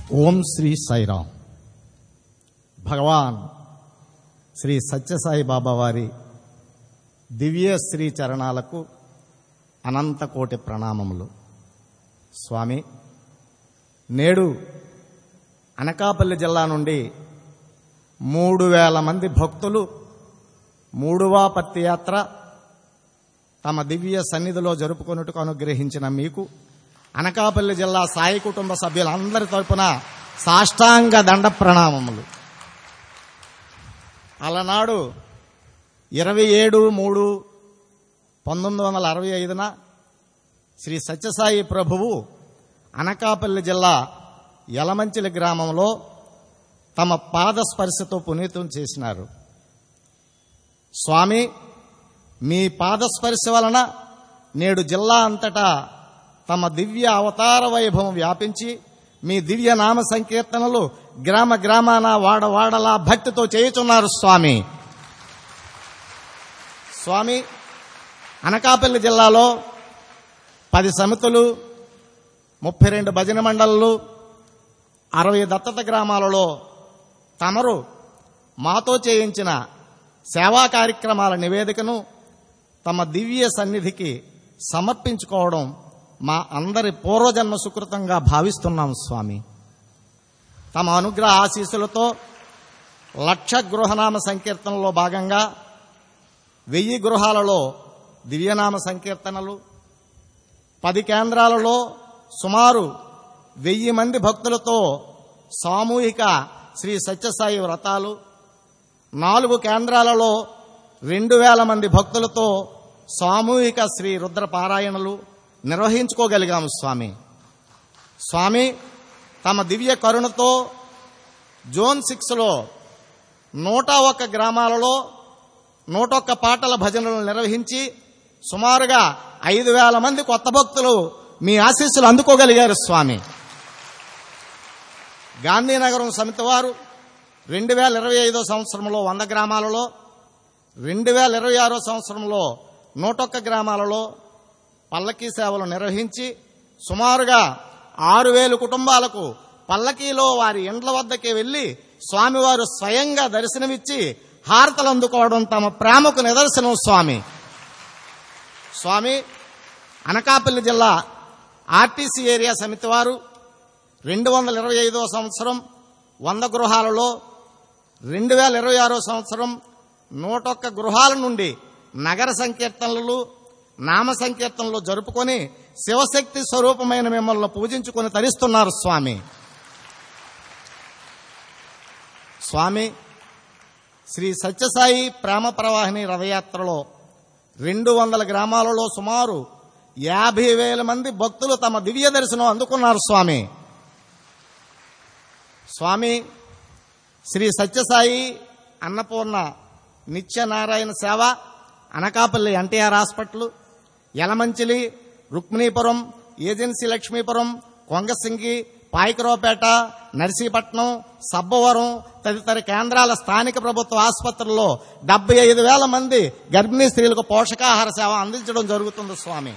ఓం శ్రీ సాయిరామ్ భగవాన్ శ్రీ సత్యసాయి బాబా వారి దివ్య శ్రీ చరణాలకు అనంత కోటి ప్రణామములు స్వామి నేడు అనకాపల్లి జిల్లా నుండి మూడు వేల మంది భక్తులు మూడవ పత్తి యాత్ర తమ దివ్య సన్నిధిలో జరుపుకొనుటకు అనుగ్రహించిన మీకు అనకాపల్లి జిల్లా సాయి కుటుంబ సభ్యులందరి తరపున సాష్టాంగ దండ ప్రణామములు అలనాడు ఇరవై ఏడు మూడు పంతొమ్మిది వందల అరవై ఐదున శ్రీ సత్యసాయి ప్రభువు అనకాపల్లి జిల్లా యలమంచిలి గ్రామంలో తమ పాద స్పర్శతో పునీతం చేసినారు స్వామి మీ పాదస్పర్శ వలన నేడు జిల్లా అంతటా తమ దివ్య అవతార వైభవం వ్యాపించి మీ దివ్య నామ సంకీర్తనలు గ్రామ గ్రామాన వాడ వాడలా భక్తితో చేయుచున్నారు స్వామి స్వామి అనకాపల్లి జిల్లాలో పది సమితులు ముప్పై రెండు భజన మండళ్ళు అరవై దత్తత గ్రామాలలో తమరు మాతో చేయించిన సేవా కార్యక్రమాల నివేదికను తమ దివ్య సన్నిధికి సమర్పించుకోవడం మా అందరి పూర్వజన్మ సుకృతంగా భావిస్తున్నాం స్వామి తమ అనుగ్రహ ఆశీస్సులతో లక్ష గృహనామ సంకీర్తనలో భాగంగా వెయ్యి గృహాలలో దివ్యనామ సంకీర్తనలు పది కేంద్రాలలో సుమారు వెయ్యి మంది భక్తులతో సామూహిక శ్రీ సత్యసాయి వ్రతాలు నాలుగు కేంద్రాలలో రెండు వేల మంది భక్తులతో సామూహిక శ్రీ రుద్ర పారాయణలు నిర్వహించుకోగలిగాము స్వామి స్వామి తమ దివ్య కరుణతో జోన్ సిక్స్లో నూట ఒక్క గ్రామాలలో నూట ఒక్క పాటల భజనలు నిర్వహించి సుమారుగా ఐదు వేల మంది కొత్త భక్తులు మీ ఆశీస్సులు అందుకోగలిగారు స్వామి గాంధీనగరం సమితి వారు రెండు వేల ఇరవై ఐదో సంవత్సరంలో వంద గ్రామాలలో రెండు వేల ఇరవై ఆరో సంవత్సరంలో నూటొక్క గ్రామాలలో పల్లకీ సేవలు నిర్వహించి సుమారుగా ఆరు వేలు కుటుంబాలకు పల్లకీలో వారి ఇండ్ల వద్దకే వెళ్లి స్వామివారు స్వయంగా దర్శనమిచ్చి హారతలు అందుకోవడం తమ ప్రేమకు నిదర్శనం స్వామి స్వామి అనకాపల్లి జిల్లా ఆర్టీసీ ఏరియా సమితి వారు రెండు వందల ఇరవై ఐదో సంవత్సరం వంద గృహాలలో రెండు వేల ఇరవై ఆరో సంవత్సరం నూటొక్క గృహాల నుండి నగర సంకీర్తనలు నామ సంకీర్తనలు జరుపుకొని శివశక్తి స్వరూపమైన మిమ్మల్ని పూజించుకొని తరిస్తున్నారు స్వామి స్వామి శ్రీ సత్యసాయి ప్రేమ ప్రవాహిని రథయాత్రలో రెండు వందల గ్రామాలలో సుమారు యాభై వేల మంది భక్తులు తమ దివ్య దర్శనం అందుకున్నారు స్వామి స్వామి Sri Sathya Sai Annapurna Nitya Narayana Seva Anakapalli NTR hospital Yelamanchili Rukminipuram agency Lakshmipuram Kongasingi Payakaraopeta Narsipatnam Sabbavaram తదితర కేంద్రాల స్థానిక ప్రభుత్వ ఆసుపత్రుల్లో డెబ్బై ఐదు వేల మంది గర్భిణీ స్త్రీలకు పోషకాహార సేవ అందించడం జరుగుతుంది స్వామి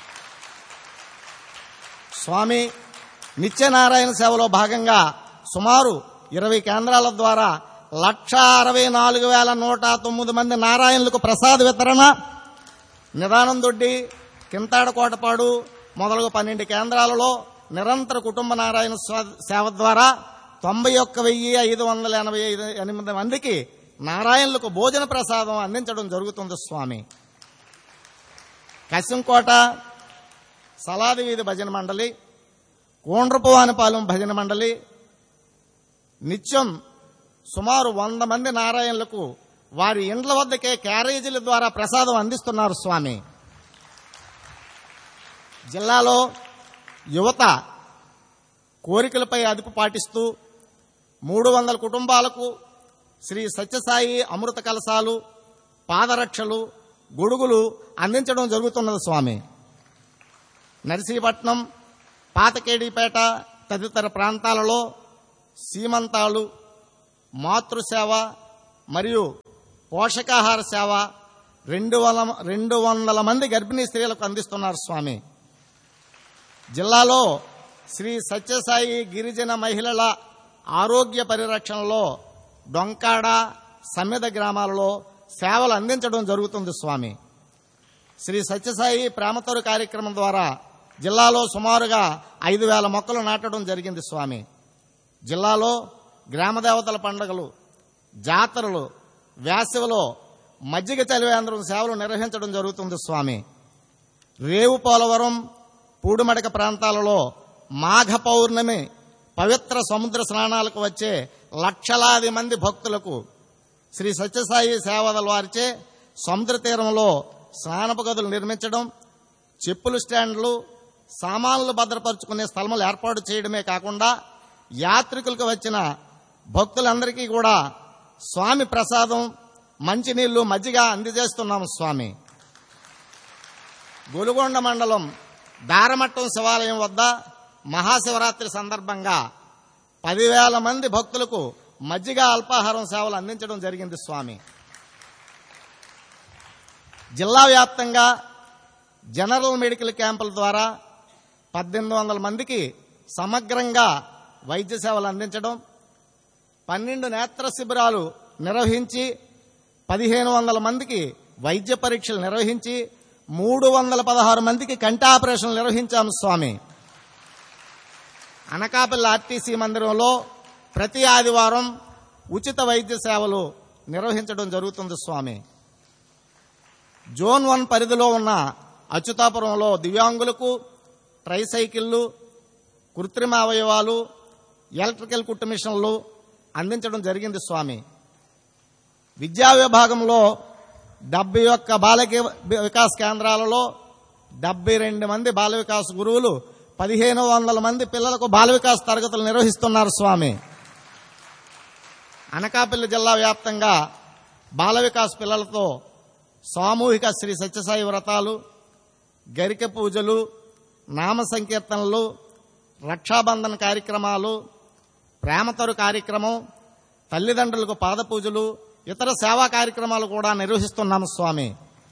స్వామి నిత్యనారాయణ సేవలో భాగంగా సుమారు ఇరవై కేంద్రాల ద్వారా లక్ష అరవై నాలుగు వేల నూట తొమ్మిది మంది నారాయణులకు ప్రసాద వితరణ నిదానం దొడ్డి కింతాడ కోటపాడు మొదలగు పన్నెండు కేంద్రాలలో నిరంతర కుటుంబ నారాయణ స్వ- సేవ ద్వారా తొంభై ఒక్క వెయ్యి ఐదు వందల ఎనభై ఐదు ఎనిమిది మందికి నారాయణులకు భోజన ప్రసాదం అందించడం జరుగుతుంది స్వామి కసింకోట సలాది వీధి భజన మండలి కోండ్రపువానిపాలెం భజన మండలి నిత్యం సుమారు వంద మంది నారాయణులకు వారి ఇండ్ల వద్దకే క్యారేజీల ద్వారా ప్రసాదం అందిస్తున్నారు స్వామి జిల్లాలో యువత కోరికలపై అదుపు పాటిస్తూ మూడు వందల కుటుంబాలకు శ్రీ సత్యసాయి అమృత కలశాలు పాదరక్షలు గొడుగులు అందించడం జరుగుతున్నది స్వామి నర్సీపట్నం పాతకేడిపేట తదితర ప్రాంతాలలో సీమంతాలు మాతృసేవ మరియు పోషకాహార సేవ రెండు వందల రెండు వందల మంది గర్భిణీ స్త్రీలకు అందిస్తున్నారు స్వామి జిల్లాలో శ్రీ సత్యసాయి గిరిజన మహిళల ఆరోగ్య పరిరక్షణలో డొంకాడ సమ్మెద గ్రామాలలో సేవలు అందించడం జరుగుతుంది స్వామి శ్రీ సత్యసాయి ప్రేమతోరు కార్యక్రమం ద్వారా జిల్లాలో సుమారుగా ఐదు వేల మొక్కలు నాటడం జరిగింది స్వామి జిల్లాలో గ్రామదేవతల పండుగలు జాతరలు వేసవిలో మజ్జిగ చలివేంద్రం సేవలు నిర్వహించడం జరుగుతుంది స్వామి రేవు పోలవరం పూడిమడక ప్రాంతాలలో మాఘ పౌర్ణమి పవిత్ర సముద్ర స్నానాలకు వచ్చే లక్షలాది మంది భక్తులకు శ్రీ సత్యసాయి సేవదల వారిచే సముద్ర తీరంలో స్నానపు గదులు నిర్మించడం చెప్పులు స్టాండ్లు సామాన్లు భద్రపరుచుకునే స్థలములు ఏర్పాటు చేయడమే కాకుండా యాత్రికులకు వచ్చిన భక్తులందరికీ కూడా స్వామి ప్రసాదం మంచినీళ్లు మజ్జిగ అందజేస్తున్నాము స్వామి గొలుగొండ మండలం దారమట్టం శివాలయం వద్ద మహాశివరాత్రి సందర్భంగా పదివేల మంది భక్తులకు మజ్జిగ అల్పాహారం సేవలు అందించడం జరిగింది స్వామి జిల్లా వ్యాప్తంగా జనరల్ మెడికల్ క్యాంపుల ద్వారా పద్దెనిమిది వందల మందికి సమగ్రంగా వైద్య సేవలు అందించడం పన్నెండు నేత్ర శిబిరాలు నిర్వహించి పదిహేను వందల మందికి వైద్య పరీక్షలు నిర్వహించి మూడు వందల పదహారు మందికి కంటి ఆపరేషన్లు నిర్వహించాము స్వామి అనకాపల్లి ఆర్టీసీ మందిరంలో ప్రతి ఆదివారం ఉచిత వైద్య సేవలు నిర్వహించడం జరుగుతుంది స్వామి జోన్ వన్ పరిధిలో ఉన్న అచ్యుతాపురంలో దివ్యాంగులకు ట్రైసైకిళ్లు కృత్రిమ అవయవాలు ఎలక్ట్రికల్ కుట్టు మిషన్లు అందించడం జరిగింది స్వామి విద్యా విభాగంలో డెబ్బై ఒక్క బాల వికాస్ కేంద్రాలలో డెబ్బై రెండు మంది బాల వికాస్ గురువులు పదిహేను వందల మంది పిల్లలకు బాల వికాస్ తరగతులు నిర్వహిస్తున్నారు స్వామి అనకాపల్లి జిల్లా వ్యాప్తంగా బాల వికాస్ పిల్లలతో సామూహిక శ్రీ సత్యసాయి వ్రతాలు గరిక పూజలు నామ సంకీర్తనలు రక్షాబంధన్ కార్యక్రమాలు ప్రేమతరు కార్యక్రమం తల్లిదండ్రులకు పాద పూజలు ఇతర సేవా కార్యక్రమాలు కూడా నిర్వహిస్తున్నాము స్వామి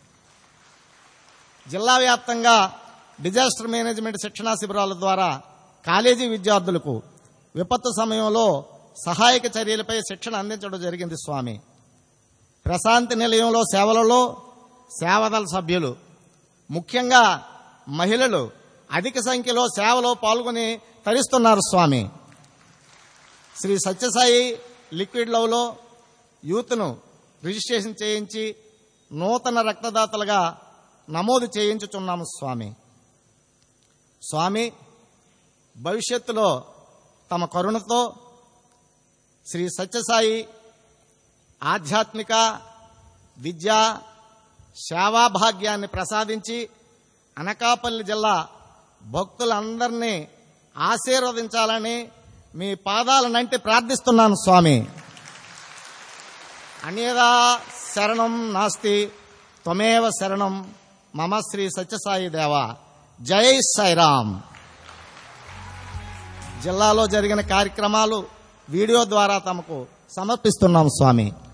జిల్లా వ్యాప్తంగా డిజాస్టర్ మేనేజ్మెంట్ శిక్షణా శిబిరాల ద్వారా కాలేజీ విద్యార్థులకు విపత్తు సమయంలో సహాయక చర్యలపై శిక్షణ అందించడం జరిగింది స్వామి ప్రశాంతి నిలయంలో సేవలలో సేవదల సభ్యులు ముఖ్యంగా మహిళలు అధిక సంఖ్యలో సేవలో పాల్గొని తరిస్తున్నారు స్వామి శ్రీ సత్యసాయి లిక్విడ్ లవ్లో యూత్ను రిజిస్ట్రేషన్ చేయించి నూతన రక్తదాతలుగా నమోదు చేయించుచున్నాము స్వామి స్వామి భవిష్యత్తులో తమ కరుణతో శ్రీ సత్యసాయి ఆధ్యాత్మిక విద్యా సేవాభాగ్యాన్ని ప్రసాదించి అనకాపల్లి జిల్లా భక్తులందరినీ ఆశీర్వదించాలని మీ పాదాలనంటి ప్రార్థిస్తున్నాను స్వామి అన్యదా శరణం నాస్తి త్వమేవ శరణం మమ శ్రీ సత్యసాయి దేవ జై సాయిరామ్ జిల్లాలో జరిగిన కార్యక్రమాలు వీడియో ద్వారా తమకు సమర్పిస్తున్నాం స్వామి